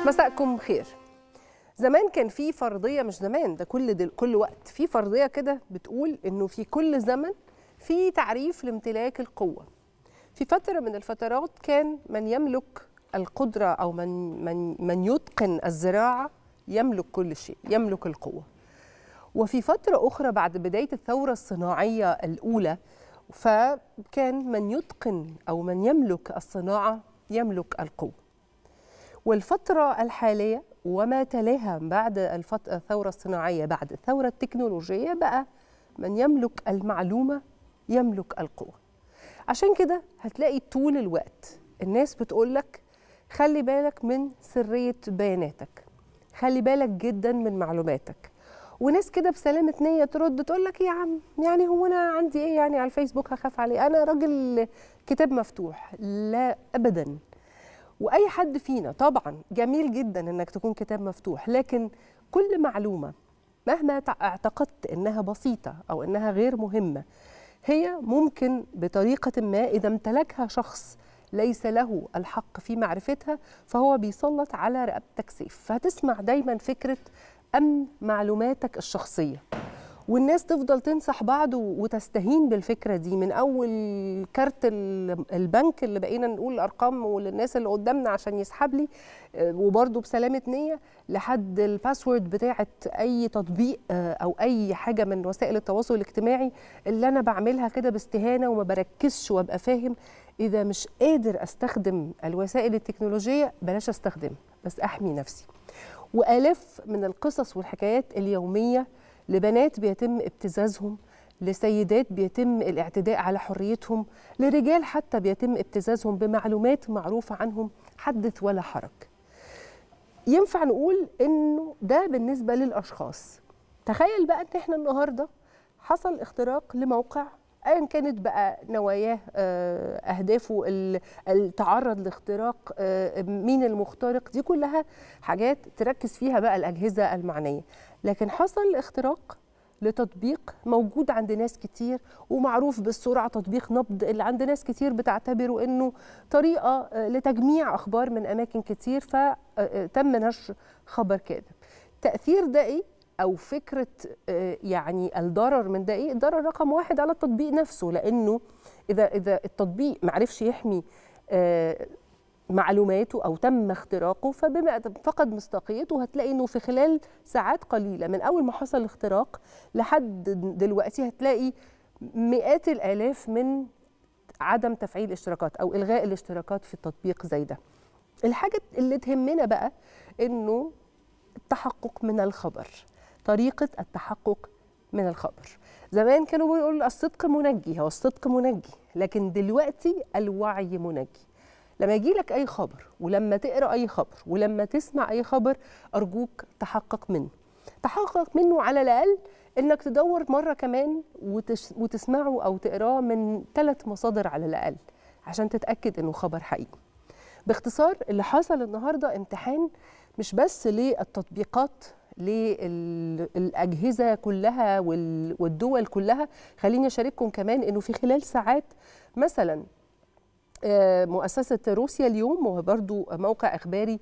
مساءكم خير زمان كان في فرضيه مش زمان ده كل دل كل وقت في فرضيه كده بتقول انه في كل زمن في تعريف لامتلاك القوه في فتره من الفترات كان من يملك القدره او من من من يتقن الزراعه يملك كل شيء يملك القوه وفي فتره اخرى بعد بدايه الثوره الصناعيه الاولى فكان من يتقن او من يملك الصناعه يملك القوه والفترة الحالية وما تلاها بعد الفت... الثورة الصناعية بعد الثورة التكنولوجية بقى من يملك المعلومة يملك القوة عشان كده هتلاقي طول الوقت الناس بتقولك خلي بالك من سرية بياناتك خلي بالك جدا من معلوماتك وناس كده بسلامة نية ترد تقول لك يا عم يعني هو أنا عندي إيه يعني على الفيسبوك هخاف عليه أنا راجل كتاب مفتوح لا أبداً واي حد فينا طبعا جميل جدا انك تكون كتاب مفتوح لكن كل معلومه مهما اعتقدت انها بسيطه او انها غير مهمه هي ممكن بطريقه ما اذا امتلكها شخص ليس له الحق في معرفتها فهو بيسلط على رقبتك سيف فهتسمع دايما فكره امن معلوماتك الشخصيه والناس تفضل تنصح بعض وتستهين بالفكره دي من اول كارت البنك اللي بقينا نقول الارقام وللناس اللي قدامنا عشان يسحب لي وبرده بسلامه نيه لحد الباسورد بتاعه اي تطبيق او اي حاجه من وسائل التواصل الاجتماعي اللي انا بعملها كده باستهانه وما بركزش وابقى فاهم اذا مش قادر استخدم الوسائل التكنولوجيه بلاش استخدمها بس احمي نفسي والاف من القصص والحكايات اليوميه لبنات بيتم ابتزازهم لسيدات بيتم الاعتداء على حريتهم لرجال حتى بيتم ابتزازهم بمعلومات معروفة عنهم حدث ولا حرج ينفع نقول انه ده بالنسبة للأشخاص تخيل بقى ان احنا النهاردة حصل اختراق لموقع ايا كانت بقى نواياه اهدافه التعرض لاختراق مين المخترق دي كلها حاجات تركز فيها بقى الاجهزه المعنيه لكن حصل اختراق لتطبيق موجود عند ناس كتير ومعروف بالسرعه تطبيق نبض اللي عند ناس كتير بتعتبره انه طريقه لتجميع اخبار من اماكن كتير فتم نشر خبر كاذب تاثير ده ايه او فكره يعني الضرر من ده ايه الضرر رقم واحد على التطبيق نفسه لانه اذا اذا التطبيق ما عرفش يحمي معلوماته او تم اختراقه فبما فقد مصداقيته هتلاقي انه في خلال ساعات قليله من اول ما حصل الاختراق لحد دلوقتي هتلاقي مئات الالاف من عدم تفعيل الاشتراكات او الغاء الاشتراكات في التطبيق زي ده الحاجه اللي تهمنا بقى انه التحقق من الخبر طريقة التحقق من الخبر زمان كانوا بيقولوا الصدق منجي هو الصدق منجي لكن دلوقتي الوعي منجي لما يجي لك أي خبر ولما تقرأ أي خبر ولما تسمع أي خبر أرجوك تحقق منه تحقق منه على الأقل إنك تدور مرة كمان وتش وتسمعه أو تقراه من ثلاث مصادر على الأقل عشان تتأكد إنه خبر حقيقي باختصار اللي حصل النهاردة امتحان مش بس للتطبيقات للأجهزة كلها والدول كلها خليني أشارككم كمان أنه في خلال ساعات مثلا مؤسسة روسيا اليوم وهو برضو موقع إخباري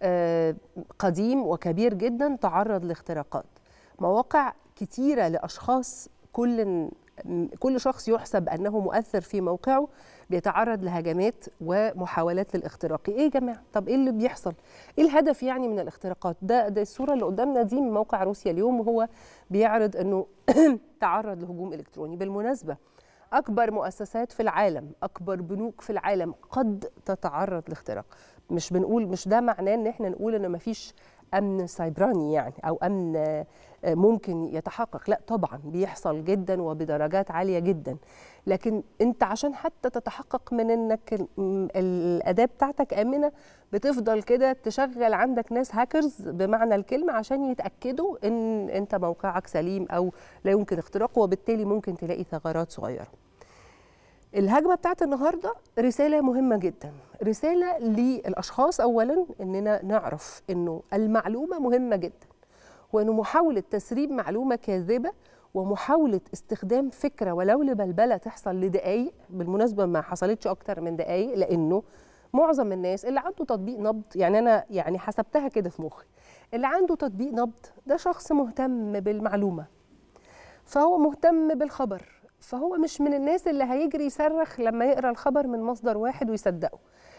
قديم وكبير جدا تعرض لاختراقات مواقع كتيرة لأشخاص كل كل شخص يحسب أنه مؤثر في موقعه بيتعرض لهجمات ومحاولات للاختراق ايه يا جماعه طب ايه اللي بيحصل ايه الهدف يعني من الاختراقات ده ده الصوره اللي قدامنا دي من موقع روسيا اليوم وهو بيعرض انه تعرض لهجوم الكتروني بالمناسبه اكبر مؤسسات في العالم اكبر بنوك في العالم قد تتعرض لاختراق مش بنقول مش ده معناه ان احنا نقول ان مفيش امن سيبراني يعني او امن ممكن يتحقق لا طبعا بيحصل جدا وبدرجات عاليه جدا لكن انت عشان حتى تتحقق من انك الاداه بتاعتك امنه بتفضل كده تشغل عندك ناس هاكرز بمعنى الكلمه عشان يتاكدوا ان انت موقعك سليم او لا يمكن اختراقه وبالتالي ممكن تلاقي ثغرات صغيره الهجمه بتاعت النهارده رساله مهمه جدا رساله للاشخاص اولا اننا نعرف انه المعلومه مهمه جدا وانه محاوله تسريب معلومه كاذبه ومحاوله استخدام فكره ولو لبلبله تحصل لدقائق بالمناسبه ما حصلتش اكتر من دقائق لانه معظم الناس اللي عنده تطبيق نبض يعني انا يعني حسبتها كده في مخي اللي عنده تطبيق نبض ده شخص مهتم بالمعلومه فهو مهتم بالخبر فهو مش من الناس اللي هيجري يصرخ لما يقرا الخبر من مصدر واحد ويصدقه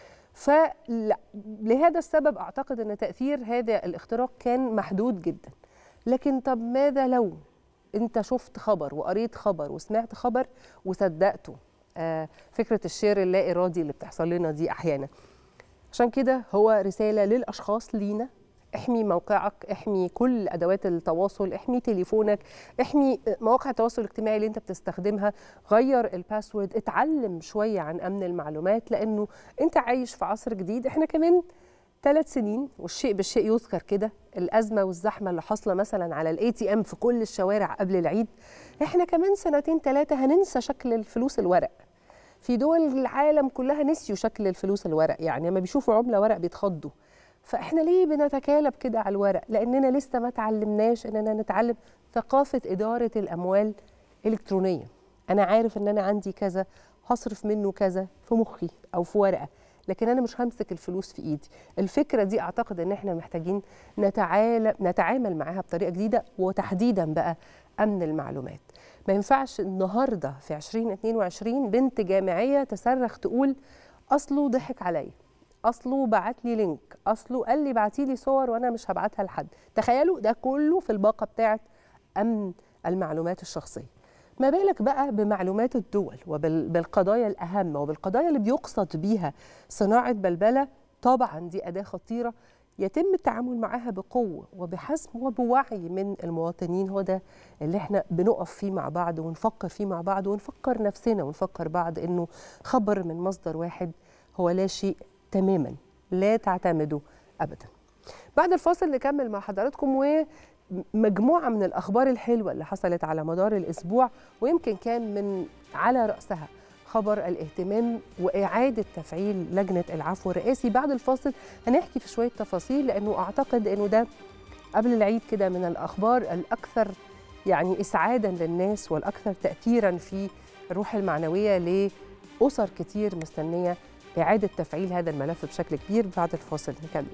فلهذا السبب اعتقد ان تاثير هذا الاختراق كان محدود جدا لكن طب ماذا لو انت شفت خبر وقريت خبر وسمعت خبر وصدقته آه فكره الشير اللا ارادي اللي بتحصل لنا دي احيانا عشان كده هو رساله للاشخاص لينا احمي موقعك احمي كل ادوات التواصل احمي تليفونك احمي مواقع التواصل الاجتماعي اللي انت بتستخدمها غير الباسورد اتعلم شويه عن امن المعلومات لانه انت عايش في عصر جديد احنا كمان ثلاث سنين والشيء بالشيء يذكر كده الازمه والزحمه اللي حاصله مثلا على الاي تي ام في كل الشوارع قبل العيد احنا كمان سنتين ثلاثه هننسى شكل الفلوس الورق في دول العالم كلها نسيوا شكل الفلوس الورق يعني لما بيشوفوا عمله ورق بيتخضوا فاحنا ليه بنتكالب كده على الورق لاننا لسه ما تعلمناش اننا نتعلم ثقافه اداره الاموال الكترونيه انا عارف ان انا عندي كذا هصرف منه كذا في مخي او في ورقه لكن انا مش همسك الفلوس في ايدي الفكره دي اعتقد ان احنا محتاجين نتعالى نتعامل معاها بطريقه جديده وتحديدا بقى امن المعلومات ما ينفعش النهارده في 2022 بنت جامعيه تصرخ تقول اصله ضحك عليا اصله بعت لي لينك اصله قال لي بعتي لي صور وانا مش هبعتها لحد تخيلوا ده كله في الباقه بتاعه امن المعلومات الشخصيه ما بالك بقى بمعلومات الدول وبالقضايا الأهم وبالقضايا اللي بيقصد بيها صناعة بلبلة طبعا دي أداة خطيرة يتم التعامل معها بقوة وبحزم وبوعي من المواطنين هو ده اللي احنا بنقف فيه مع بعض ونفكر فيه مع بعض ونفكر نفسنا ونفكر بعض انه خبر من مصدر واحد هو لا شيء تماما لا تعتمدوا ابدا بعد الفاصل نكمل مع حضراتكم و مجموعة من الأخبار الحلوة اللي حصلت على مدار الأسبوع ويمكن كان من على رأسها خبر الاهتمام وإعادة تفعيل لجنة العفو الرئاسي بعد الفاصل هنحكي في شوية تفاصيل لأنه أعتقد أنه ده قبل العيد كده من الأخبار الأكثر يعني إسعادا للناس والأكثر تأثيرا في الروح المعنوية لأسر كتير مستنية إعادة تفعيل هذا الملف بشكل كبير بعد الفاصل نكمل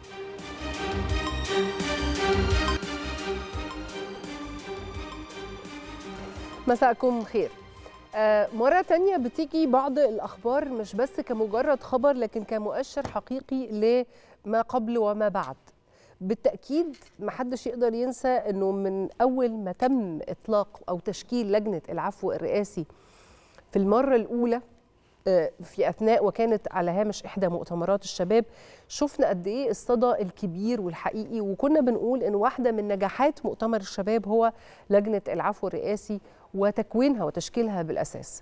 مساءكم خير آه مرة تانية بتيجي بعض الأخبار مش بس كمجرد خبر لكن كمؤشر حقيقي لما قبل وما بعد بالتأكيد محدش يقدر ينسى أنه من أول ما تم إطلاق أو تشكيل لجنة العفو الرئاسي في المرة الأولى في اثناء وكانت على هامش احدى مؤتمرات الشباب شفنا قد ايه الصدى الكبير والحقيقي وكنا بنقول ان واحده من نجاحات مؤتمر الشباب هو لجنه العفو الرئاسي وتكوينها وتشكيلها بالاساس.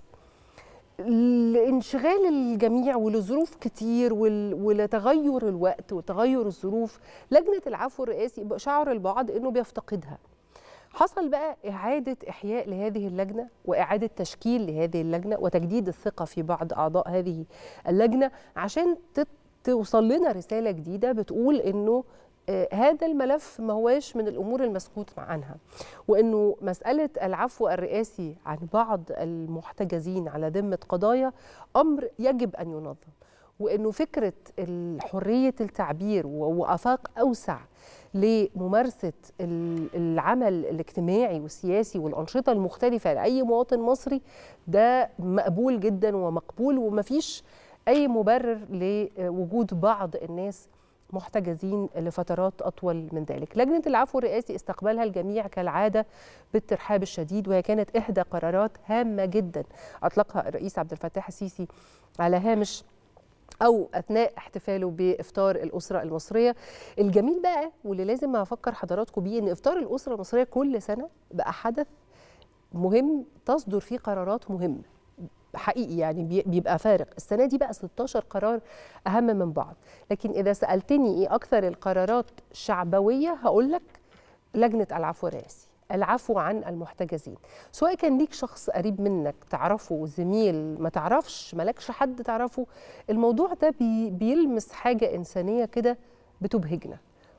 لانشغال الجميع ولظروف كتير ولتغير الوقت وتغير الظروف لجنه العفو الرئاسي شعر البعض انه بيفتقدها. حصل بقى إعادة إحياء لهذه اللجنة وإعادة تشكيل لهذه اللجنة وتجديد الثقة في بعض أعضاء هذه اللجنة عشان توصل لنا رسالة جديدة بتقول إنه آه هذا الملف ما هواش من الأمور المسكوت عنها وإنه مسألة العفو الرئاسي عن بعض المحتجزين على ذمة قضايا أمر يجب أن ينظم وإنه فكرة حرية التعبير وآفاق أوسع لممارسة العمل الاجتماعي والسياسي والأنشطة المختلفة لأي مواطن مصري ده مقبول جدا ومقبول ومفيش أي مبرر لوجود بعض الناس محتجزين لفترات أطول من ذلك لجنة العفو الرئاسي استقبلها الجميع كالعادة بالترحاب الشديد وهي كانت إحدى قرارات هامة جدا أطلقها الرئيس عبد الفتاح السيسي على هامش او اثناء احتفاله بافطار الاسره المصريه الجميل بقى واللي لازم افكر حضراتكم بيه ان افطار الاسره المصريه كل سنه بقى حدث مهم تصدر فيه قرارات مهمه حقيقي يعني بيبقى فارق السنه دي بقى 16 قرار اهم من بعض لكن اذا سالتني ايه اكثر القرارات شعبويه هقول لك لجنه العفو الرئاسي العفو عن المحتجزين سواء كان ليك شخص قريب منك تعرفه زميل ما تعرفش مالكش حد تعرفه الموضوع ده بي بيلمس حاجة إنسانية كده بتبهجنا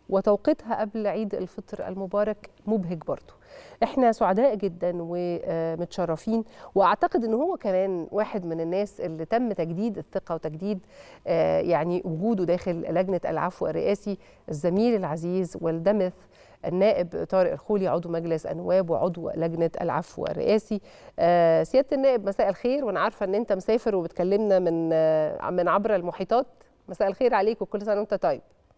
وتوقيتها قبل عيد الفطر المبارك مبهج برضه احنا سعداء جدا ومتشرفين واعتقد ان هو كمان واحد من الناس اللي تم تجديد الثقه وتجديد يعني وجوده داخل لجنه العفو الرئاسي الزميل العزيز والدمث النائب طارق الخولي عضو مجلس النواب وعضو لجنه العفو الرئاسي سياده النائب مساء الخير وانا عارفه ان انت مسافر وبتكلمنا من من عبر المحيطات مساء الخير عليك وكل سنه وانت طيب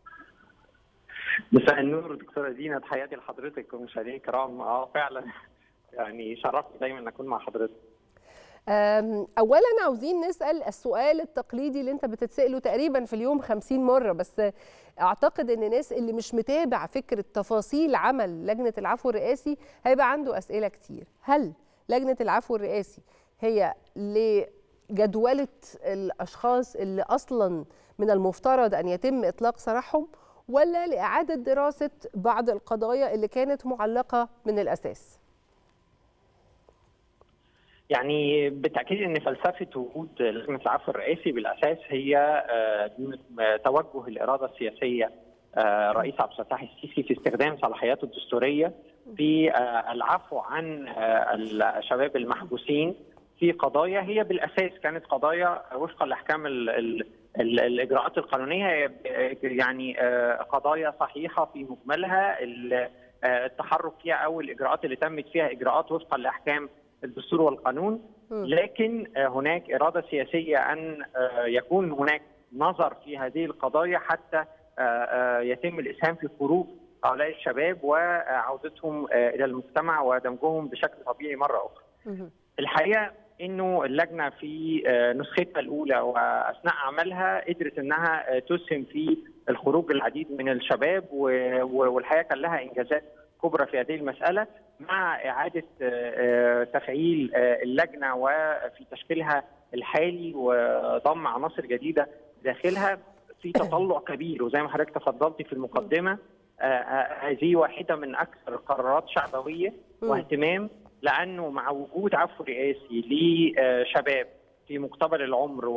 مساء النور دكتوره دينا تحياتي لحضرتك ومشاهدينا الكرام اه فعلا يعني شرفني دايما ان اكون مع حضرتك اولا عاوزين نسال السؤال التقليدي اللي انت بتتساله تقريبا في اليوم 50 مره بس اعتقد ان الناس اللي مش متابع فكره تفاصيل عمل لجنه العفو الرئاسي هيبقى عنده اسئله كتير هل لجنه العفو الرئاسي هي لجدوله الاشخاص اللي اصلا من المفترض ان يتم اطلاق سراحهم ولا لاعاده دراسه بعض القضايا اللي كانت معلقه من الاساس يعني بالتاكيد ان فلسفه وجود لجنه العفو الرئاسي بالاساس هي توجه الاراده السياسيه رئيس عبد الفتاح السيسي في استخدام صلاحياته الدستوريه في العفو عن الشباب المحبوسين في قضايا هي بالاساس كانت قضايا وفقا لاحكام الاجراءات القانونيه يعني قضايا صحيحه في مجملها التحرك فيها او الاجراءات اللي تمت فيها اجراءات وفقا لاحكام الدستور والقانون لكن هناك اراده سياسيه ان يكون هناك نظر في هذه القضايا حتى يتم الاسهام في خروج هؤلاء الشباب وعودتهم الى المجتمع ودمجهم بشكل طبيعي مره اخرى. الحقيقه انه اللجنه في نسختها الاولى واثناء عملها قدرت انها تسهم في الخروج العديد من الشباب والحقيقه كان لها انجازات كبرى في هذه المساله مع اعاده تفعيل اللجنه وفي تشكيلها الحالي وضم عناصر جديده داخلها في تطلع كبير وزي ما حضرتك تفضلتي في المقدمه هذه واحده من اكثر قرارات شعبويه واهتمام لانه مع وجود عفو رئاسي لشباب في مقتبل العمر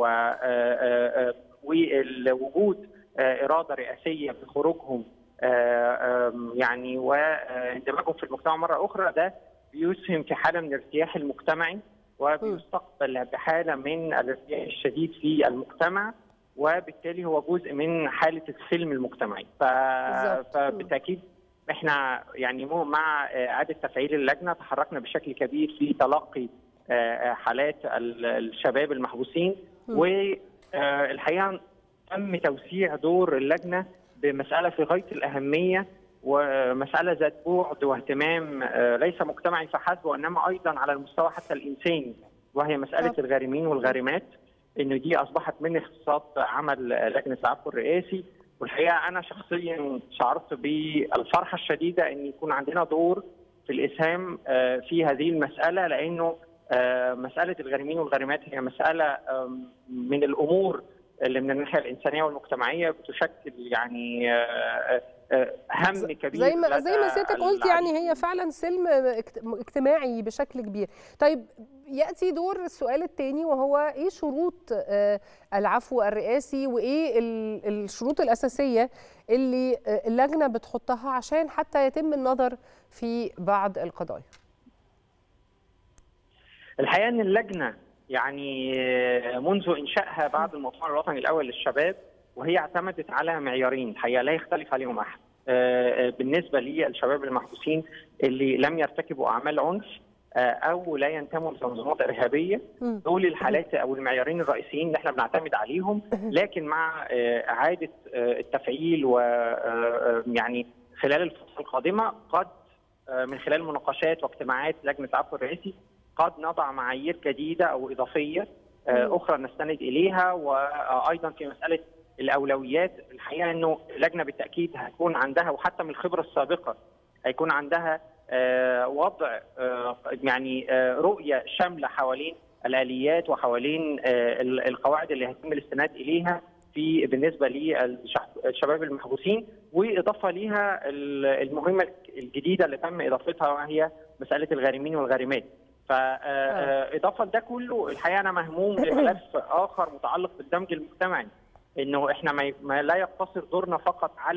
ووجود اراده رئاسيه في خروجهم يعني واندماجهم في المجتمع مره اخرى ده بيسهم في حاله من الارتياح المجتمعي وبيستقبل بحاله من الارتياح الشديد في المجتمع وبالتالي هو جزء من حاله السلم المجتمعي ف... فبالتاكيد احنا يعني مع اعاده تفعيل اللجنه تحركنا بشكل كبير في تلقي حالات الشباب المحبوسين والحقيقه تم توسيع دور اللجنه بمساله في غايه الاهميه ومساله ذات بعد واهتمام ليس مجتمعي فحسب وانما ايضا على المستوى حتى الانساني وهي مساله الغارمين والغارمات ان دي اصبحت من اختصاصات عمل لجنه العفو الرئاسي والحقيقه انا شخصيا شعرت بالفرحه الشديده ان يكون عندنا دور في الاسهام في هذه المساله لانه مساله الغارمين والغارمات هي مساله من الامور اللي من الناحيه الانسانيه والمجتمعيه بتشكل يعني هم كبير زي ما زي ما سيادتك قلت يعني هي فعلا سلم اجتماعي بشكل كبير طيب ياتي دور السؤال الثاني وهو ايه شروط العفو الرئاسي وايه الشروط الاساسيه اللي اللجنه بتحطها عشان حتى يتم النظر في بعض القضايا الحقيقه ان اللجنه يعني منذ انشائها بعد المؤتمر الوطني الاول للشباب وهي اعتمدت على معيارين الحقيقه لا يختلف عليهم احد بالنسبه للشباب المحبوسين اللي لم يرتكبوا اعمال عنف او لا ينتموا لتنظيمات ارهابيه دول الحالات او المعيارين الرئيسيين اللي احنا بنعتمد عليهم لكن مع اعاده التفعيل و يعني خلال الفتره القادمه قد من خلال مناقشات واجتماعات لجنه العفو الرئاسي قد نضع معايير جديده او اضافيه اخرى نستند اليها وايضا في مساله الاولويات الحقيقه انه اللجنه بالتاكيد هيكون عندها وحتى من الخبره السابقه هيكون عندها وضع يعني رؤيه شامله حوالين الاليات وحوالين القواعد اللي هيتم الاستناد اليها في بالنسبه للشباب المحبوسين واضافه ليها المهمه الجديده اللي تم اضافتها وهي مساله الغارمين والغارمات فاضافه لده كله الحقيقه انا مهموم بملف اخر متعلق بالدمج المجتمعي انه احنا ما لا يقتصر دورنا فقط على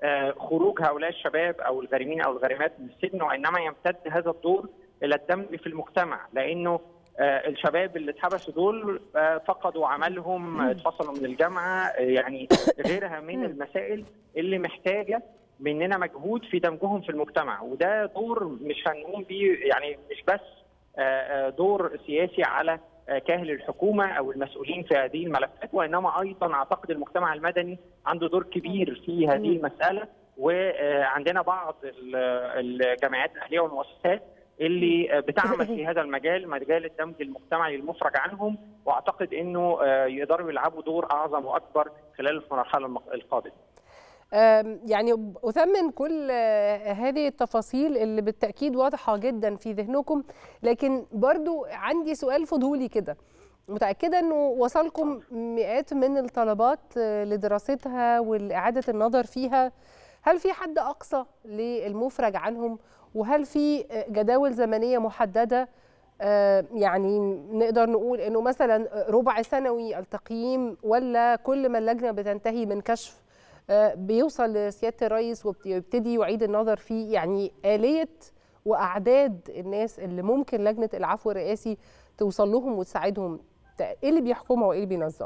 خروج هؤلاء الشباب او الغارمين او الغارمات من السجن وانما يمتد هذا الدور الى الدمج في المجتمع لانه الشباب اللي اتحبسوا دول فقدوا عملهم اتفصلوا من الجامعه يعني غيرها من المسائل اللي محتاجه مننا مجهود في دمجهم في المجتمع وده دور مش هنقوم بيه يعني مش بس دور سياسي على كاهل الحكومه او المسؤولين في هذه الملفات وانما ايضا اعتقد المجتمع المدني عنده دور كبير في هذه المساله وعندنا بعض الجامعات الاهليه والمؤسسات اللي بتعمل في هذا المجال مجال الدمج المجتمعي المفرج عنهم واعتقد انه يقدروا يلعبوا دور اعظم واكبر خلال المرحله القادمه. يعني أثمن كل هذه التفاصيل اللي بالتأكيد واضحة جدا في ذهنكم لكن برضو عندي سؤال فضولي كده متأكدة أنه وصلكم مئات من الطلبات لدراستها والإعادة النظر فيها هل في حد أقصى للمفرج عنهم وهل في جداول زمنية محددة يعني نقدر نقول أنه مثلا ربع سنوي التقييم ولا كل ما اللجنة بتنتهي من كشف بيوصل لسياده الرئيس ويبتدي يعيد النظر فيه يعني اليه واعداد الناس اللي ممكن لجنه العفو الرئاسي توصل لهم وتساعدهم ايه اللي بيحكمها وايه اللي بينظمها؟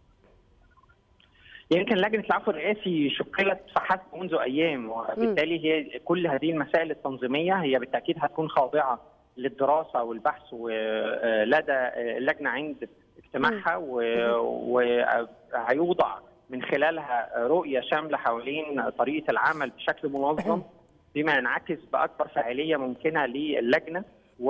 يمكن لجنه العفو الرئاسي شكلت فحسب منذ ايام وبالتالي هي كل هذه المسائل التنظيميه هي بالتاكيد هتكون خاضعه للدراسه والبحث ولدى اللجنه عند اجتماعها وهيوضع من خلالها رؤيه شامله حوالين طريقه العمل بشكل منظم بما ينعكس باكبر فاعليه ممكنه للجنه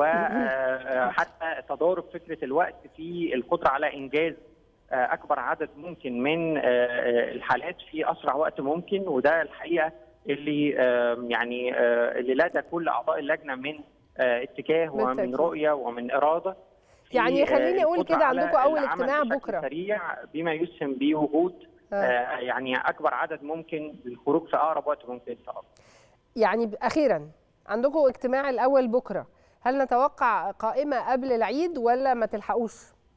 وحتى تضارب فكره الوقت في القدره على انجاز اكبر عدد ممكن من الحالات في اسرع وقت ممكن وده الحقيقه اللي يعني اللي لدى كل اعضاء اللجنه من اتجاه ومن رؤيه ومن اراده يعني خليني اقول كده عندكم اول اجتماع بكره سريع بما يسهم بوجود آه. يعني اكبر عدد ممكن للخروج في اقرب وقت ممكن ان شاء الله. يعني اخيرا عندكم اجتماع الاول بكره، هل نتوقع قائمه قبل العيد ولا ما تلحقوش؟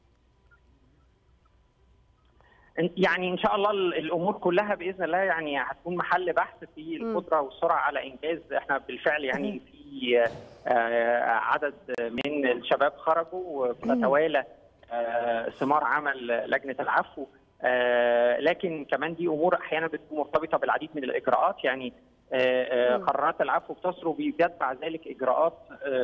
يعني ان شاء الله الامور كلها باذن الله يعني هتكون محل بحث في القدره والسرعه على انجاز احنا بالفعل يعني في عدد من الشباب خرجوا ونتوالى ثمار عمل لجنه العفو آه لكن كمان دي امور احيانا بتكون مرتبطه بالعديد من الاجراءات يعني آه آه قرارات العفو بتصر وبيتبع ذلك اجراءات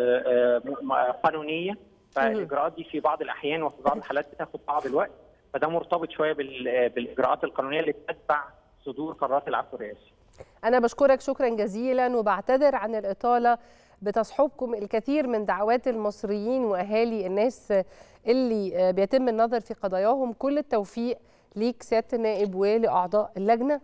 قانونيه فالاجراءات دي في بعض الاحيان وفي بعض الحالات بتاخد بعض الوقت فده مرتبط شويه بالاجراءات القانونيه اللي بتتبع صدور قرارات العفو الرئاسي. انا بشكرك شكرا جزيلا وبعتذر عن الاطاله بتصحبكم الكثير من دعوات المصريين واهالي الناس اللي بيتم النظر في قضاياهم كل التوفيق ليك سياده النائب ولاعضاء اللجنه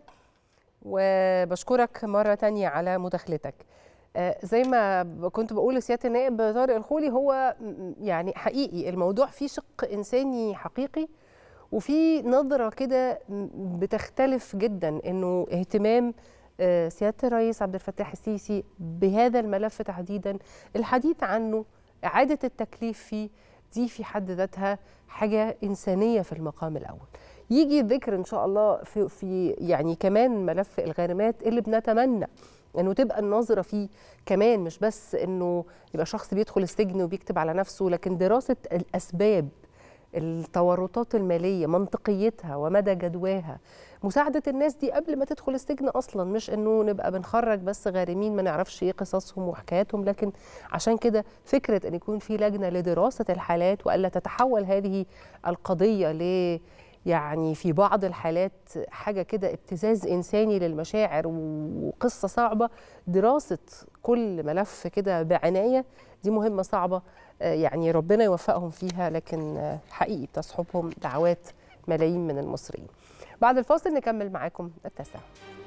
وبشكرك مره تانية على مداخلتك زي ما كنت بقول لسياده النائب طارق الخولي هو يعني حقيقي الموضوع فيه شق انساني حقيقي وفي نظره كده بتختلف جدا انه اهتمام سياده الرئيس عبد الفتاح السيسي بهذا الملف تحديدا الحديث عنه اعاده التكليف فيه دي في حد ذاتها حاجه انسانيه في المقام الاول يجي ذكر ان شاء الله في, في يعني كمان ملف الغارمات اللي بنتمنى انه تبقى النظره فيه كمان مش بس انه يبقى شخص بيدخل السجن وبيكتب على نفسه لكن دراسه الاسباب التورطات الماليه منطقيتها ومدى جدواها مساعده الناس دي قبل ما تدخل السجن اصلا مش انه نبقى بنخرج بس غارمين ما نعرفش ايه قصصهم وحكاياتهم لكن عشان كده فكره ان يكون في لجنه لدراسه الحالات والا تتحول هذه القضيه ل يعني في بعض الحالات حاجه كده ابتزاز انساني للمشاعر وقصه صعبه دراسه كل ملف كده بعنايه دي مهمه صعبه يعني ربنا يوفقهم فيها لكن حقيقي بتصحبهم دعوات ملايين من المصريين بعد الفاصل نكمل معاكم التاسعه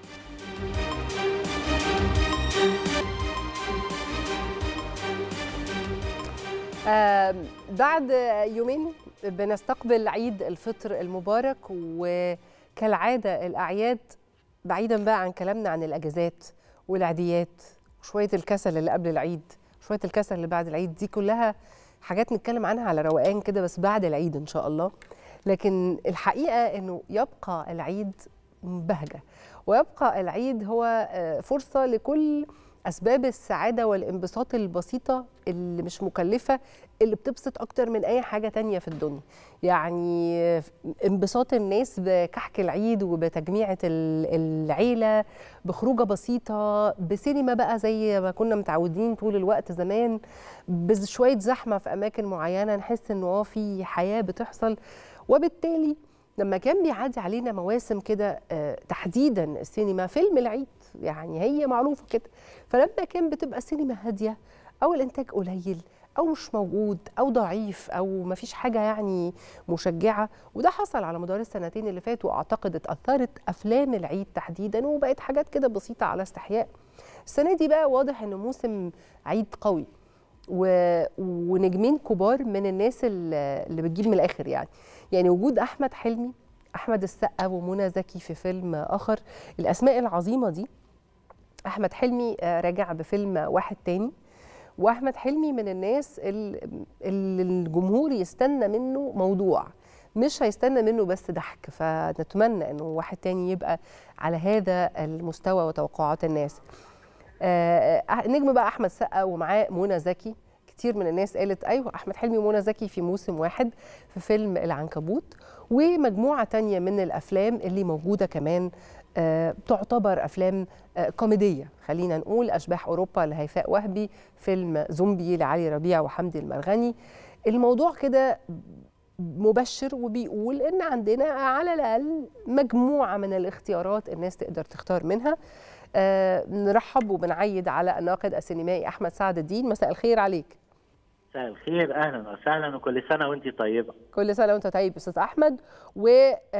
آه بعد يومين بنستقبل عيد الفطر المبارك وكالعادة الأعياد بعيدا بقى عن كلامنا عن الأجازات والعيديات وشوية الكسل اللي قبل العيد شوية الكسل اللي بعد العيد دي كلها حاجات نتكلم عنها على روقان كده بس بعد العيد إن شاء الله لكن الحقيقة أنه يبقى العيد بهجة ويبقى العيد هو فرصه لكل اسباب السعاده والانبساط البسيطه اللي مش مكلفه اللي بتبسط اكتر من اي حاجه تانية في الدنيا يعني انبساط الناس بكحك العيد وبتجميعه العيله بخروجه بسيطه بسينما بقى زي ما كنا متعودين طول الوقت زمان بشويه زحمه في اماكن معينه نحس انه اه في حياه بتحصل وبالتالي لما كان بيعدي علينا مواسم كده تحديدا السينما فيلم العيد يعني هي معروفه كده فلما كان بتبقى السينما هاديه او الانتاج قليل او مش موجود او ضعيف او ما فيش حاجه يعني مشجعه وده حصل على مدار السنتين اللي فاتوا واعتقد اتاثرت افلام العيد تحديدا وبقت حاجات كده بسيطه على استحياء السنه دي بقى واضح انه موسم عيد قوي و... ونجمين كبار من الناس اللي بتجيب من الاخر يعني يعني وجود احمد حلمي احمد السقا ومنى زكي في فيلم اخر الاسماء العظيمه دي احمد حلمي راجع بفيلم واحد تاني واحمد حلمي من الناس اللي الجمهور يستنى منه موضوع مش هيستنى منه بس ضحك فنتمنى انه واحد تاني يبقى على هذا المستوى وتوقعات الناس آه نجم بقى احمد سقا ومعاه منى زكي كتير من الناس قالت ايوه احمد حلمي ومنى زكي في موسم واحد في فيلم العنكبوت ومجموعه تانية من الافلام اللي موجوده كمان آه تعتبر افلام آه كوميديه خلينا نقول اشباح اوروبا لهيفاء وهبي فيلم زومبي لعلي ربيع وحمدي المرغني الموضوع كده مبشر وبيقول ان عندنا على الاقل مجموعه من الاختيارات الناس تقدر تختار منها آه نرحب وبنعيد على الناقد السينمائي احمد سعد الدين مساء الخير عليك مساء الخير اهلا وسهلا وكل سنه وانت طيبه كل سنه وانت طيب استاذ احمد و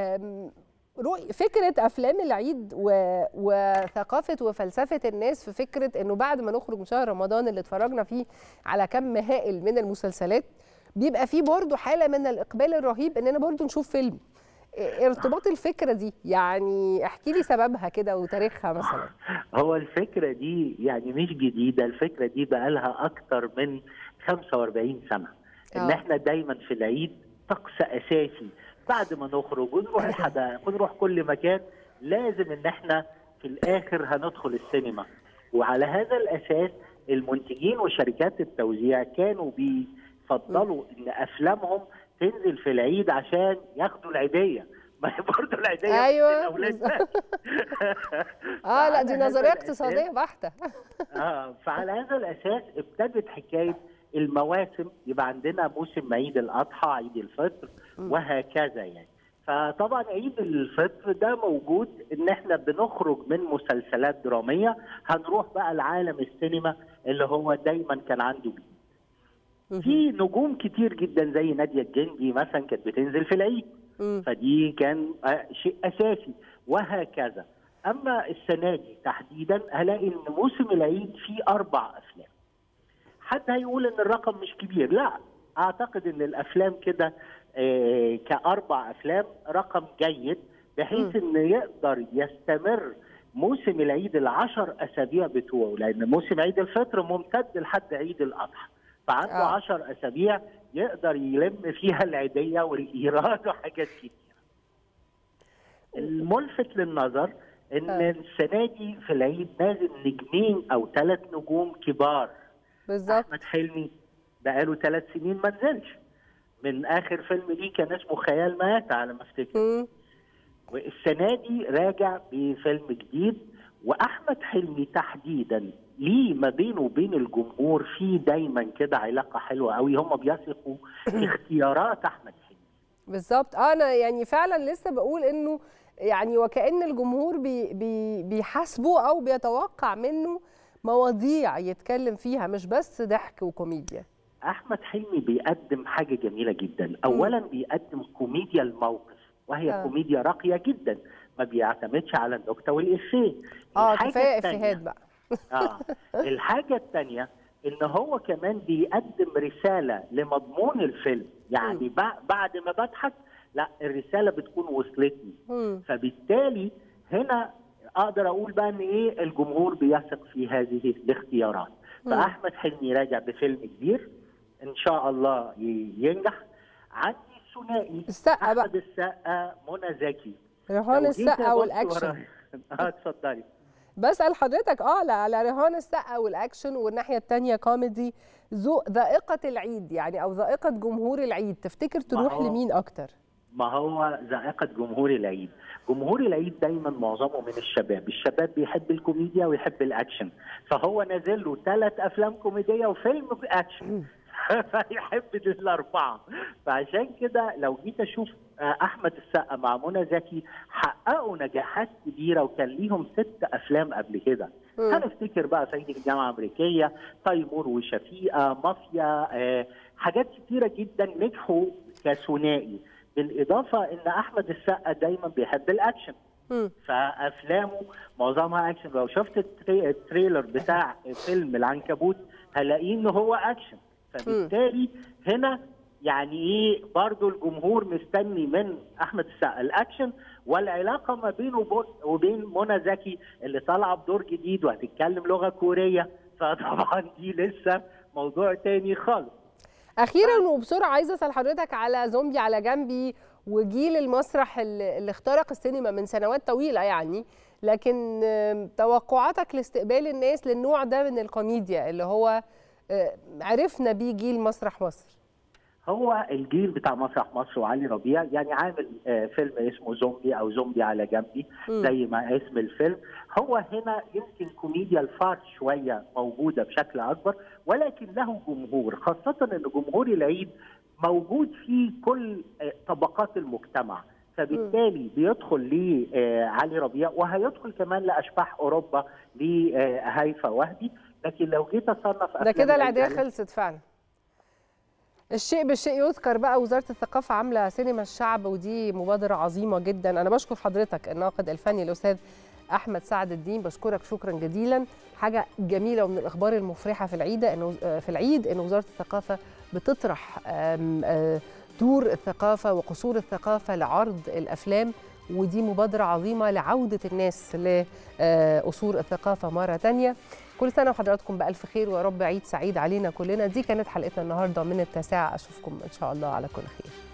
فكره افلام العيد و... وثقافه وفلسفه الناس في فكره انه بعد ما نخرج من شهر رمضان اللي اتفرجنا فيه على كم هائل من المسلسلات بيبقى فيه برضه حاله من الاقبال الرهيب اننا برضه نشوف فيلم ارتباط الفكره دي يعني احكي لي سببها كده وتاريخها مثلا هو الفكره دي يعني مش جديده الفكره دي بقى لها اكتر من 45 سنه ان أوه. احنا دايما في العيد طقس اساسي بعد ما نخرج ونروح الحدائق ونروح كل مكان لازم ان احنا في الاخر هندخل السينما وعلى هذا الاساس المنتجين وشركات التوزيع كانوا بيفضلوا ان افلامهم تنزل في العيد عشان ياخدوا العيديه ما هي برضه العيديه ايوه الاولاد اه لا دي نظريه اقتصاديه بحته اه فعلى هذا الاساس ابتدت حكايه المواسم يبقى عندنا موسم عيد الاضحى عيد الفطر وهكذا يعني فطبعا عيد الفطر ده موجود ان احنا بنخرج من مسلسلات دراميه هنروح بقى لعالم السينما اللي هو دايما كان عنده جديد في نجوم كتير جدا زي ناديه الجندي مثلا كانت بتنزل في العيد فدي كان شيء اساسي وهكذا اما السنه دي تحديدا هلاقي ان موسم العيد فيه اربع افلام حد هيقول ان الرقم مش كبير لا اعتقد ان الافلام كده آه كاربع افلام رقم جيد بحيث ان يقدر يستمر موسم العيد العشر اسابيع بتوعه لان موسم عيد الفطر ممتد لحد عيد الاضحى فعنده 10 آه. اسابيع يقدر يلم فيها العيديه والايراد وحاجات كتير. الملفت للنظر ان آه. السنه دي في العيد نازل نجمين او ثلاث نجوم كبار بالظبط احمد حلمي بقاله ثلاث سنين ما نزلش من اخر فيلم ليه كان اسمه خيال مات على ما افتكر والسنه دي راجع بفيلم جديد واحمد حلمي تحديدا ليه ما بينه وبين الجمهور في دايما كده علاقه حلوه قوي هم بيثقوا في اختيارات احمد حلمي بالظبط انا يعني فعلا لسه بقول انه يعني وكان الجمهور بي بي بيحاسبه او بيتوقع منه مواضيع يتكلم فيها مش بس ضحك وكوميديا احمد حلمي بيقدم حاجه جميله جدا اولا بيقدم كوميديا الموقف وهي آه. كوميديا راقيه جدا ما بيعتمدش على النكته والافيه اه كفايه افيهات بقى اه الحاجه الثانيه ان هو كمان بيقدم رساله لمضمون الفيلم يعني بعد ما بضحك لا الرساله بتكون وصلتني فبالتالي هنا اقدر اقول بقى ان ايه الجمهور بيثق في هذه الاختيارات فاحمد حلمي راجع بفيلم كبير ان شاء الله ينجح عندي ثنائي السقا بقى احمد السقا منى زكي رهان السقا والاكشن اه اتفضلي بسال حضرتك اه على على رهان السقا والاكشن والناحيه الثانيه كوميدي ذوق ذائقه العيد يعني او ذائقه جمهور العيد تفتكر تروح هو- لمين اكتر ما هو ذائقة جمهور العيد جمهور العيد دايما معظمه من الشباب الشباب بيحب الكوميديا ويحب الأكشن فهو نازل له ثلاث أفلام كوميدية وفيلم أكشن فيحب الأربعة فعشان كده لو جيت أشوف آه، أحمد السقا مع منى زكي حققوا نجاحات كبيرة وكان ليهم ست أفلام قبل كده مم. هنفتكر بقى صعيدي في الجامعة الأمريكية تيمور وشفيقة مافيا آه، حاجات كتيرة جدا نجحوا كثنائي بالاضافه ان احمد السقا دايما بيحب الاكشن مم. فافلامه معظمها اكشن لو شفت التري- التريلر بتاع فيلم العنكبوت هلاقيه ان هو اكشن فبالتالي هنا يعني ايه برضو الجمهور مستني من احمد السقا الاكشن والعلاقه ما بينه وب- وبين منى زكي اللي طالعه بدور جديد وهتتكلم لغه كوريه فطبعا دي لسه موضوع تاني خالص اخيرا وبسرعه عايزه اسال حضرتك على زومبي على جنبي وجيل المسرح اللي اللي اخترق السينما من سنوات طويله يعني لكن آم، توقعاتك لاستقبال الناس للنوع ده من الكوميديا اللي هو آه، عرفنا بيه جيل مسرح مصر هو الجيل بتاع مسرح مصر وعلي ربيع يعني عامل آه، فيلم اسمه زومبي او زومبي على جنبي مم. زي ما اسم الفيلم هو هنا يمكن كوميديا الفرد شويه موجوده بشكل اكبر ولكن له جمهور خاصه ان جمهور العيد موجود في كل آه، طبقات المجتمع فبالتالي بيدخل لعلي ربيع وهيدخل كمان لاشباح اوروبا لهيفا وهبي لكن لو جيت اصنف ده أفلام كده العيد العيديه على- خلصت فعلا الشيء بالشيء يذكر بقى وزاره الثقافه عامله سينما الشعب ودي مبادره عظيمه جدا انا بشكر حضرتك الناقد الفني الاستاذ احمد سعد الدين بشكرك شكرا جزيلا حاجه جميله ومن الاخبار المفرحه في العيد انه في العيد ان وزاره الثقافه بتطرح آم، آه، دور الثقافه وقصور الثقافه لعرض الافلام ودي مبادره عظيمه لعوده الناس لقصور الثقافه مره تانية كل سنه وحضراتكم بالف خير ويا رب عيد سعيد علينا كلنا دي كانت حلقتنا النهارده من التاسعه اشوفكم ان شاء الله على كل خير